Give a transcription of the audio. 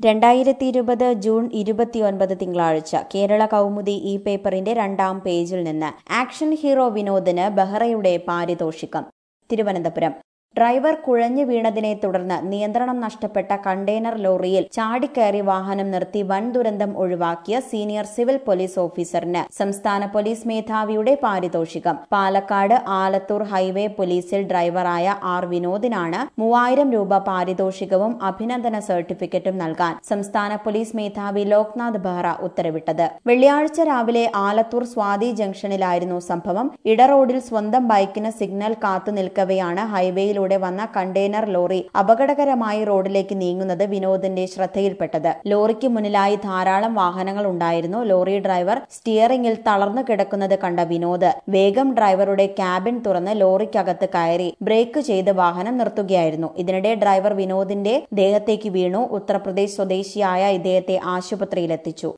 രണ്ടായിരത്തി ഇരുപത് ജൂൺ ഇരുപത്തിയൊൻപത് തിങ്കളാഴ്ച കേരള കൗമുദി ഈ പേപ്പറിന്റെ രണ്ടാം പേജിൽ നിന്ന് ആക്ഷൻ ഹീറോ വിനോദിന് ബെഹ്റയുടെ പാരിതോഷികം തിരുവനന്തപുരം ഡ്രൈവർ കുഴഞ്ഞു വീണതിനെ തുടർന്ന് നിയന്ത്രണം നഷ്ടപ്പെട്ട കണ്ടെയ്നർ ലോറിയിൽ ചാടിക്കയറി വാഹനം നിർത്തി വൻ ദുരന്തം ഒഴിവാക്കിയ സീനിയർ സിവിൽ പോലീസ് ഓഫീസറിന് സംസ്ഥാന പോലീസ് മേധാവിയുടെ പാരിതോഷികം പാലക്കാട് ആലത്തൂർ ഹൈവേ പോലീസിൽ ഡ്രൈവറായ ആർ വിനോദിനാണ് മൂവായിരം രൂപ പാരിതോഷികവും അഭിനന്ദന സർട്ടിഫിക്കറ്റും നൽകാൻ സംസ്ഥാന പോലീസ് മേധാവി ലോക്നാഥ് ബെഹ്റ ഉത്തരവിട്ടത് വെള്ളിയാഴ്ച രാവിലെ ആലത്തൂർ സ്വാതി ജംഗ്ഷനിലായിരുന്നു സംഭവം ഇടറോഡിൽ സ്വന്തം ബൈക്കിന് സിഗ്നൽ കാത്തു നിൽക്കവെയാണ് ഹൈവേയിലൂടെ വന്ന കണ്ടെയ്നർ ലോറി അപകടകരമായി റോഡിലേക്ക് നീങ്ങുന്നത് വിനോദിന്റെ ശ്രദ്ധയിൽപ്പെട്ടത് ലോറിക്ക് മുന്നിലായി ധാരാളം വാഹനങ്ങൾ ഉണ്ടായിരുന്നു ലോറി ഡ്രൈവർ സ്റ്റിയറിംഗിൽ തളർന്നു കിടക്കുന്നത് കണ്ട വിനോദ് വേഗം ഡ്രൈവറുടെ ക്യാബിൻ തുറന്ന് ലോറിക്കകത്ത് കയറി ബ്രേക്ക് ചെയ്ത് വാഹനം നിർത്തുകയായിരുന്നു ഇതിനിടെ ഡ്രൈവർ വിനോദിന്റെ ദേഹത്തേക്ക് വീണു ഉത്തർപ്രദേശ് സ്വദേശിയായ ഇദ്ദേഹത്തെ ആശുപത്രിയിലെത്തിച്ചു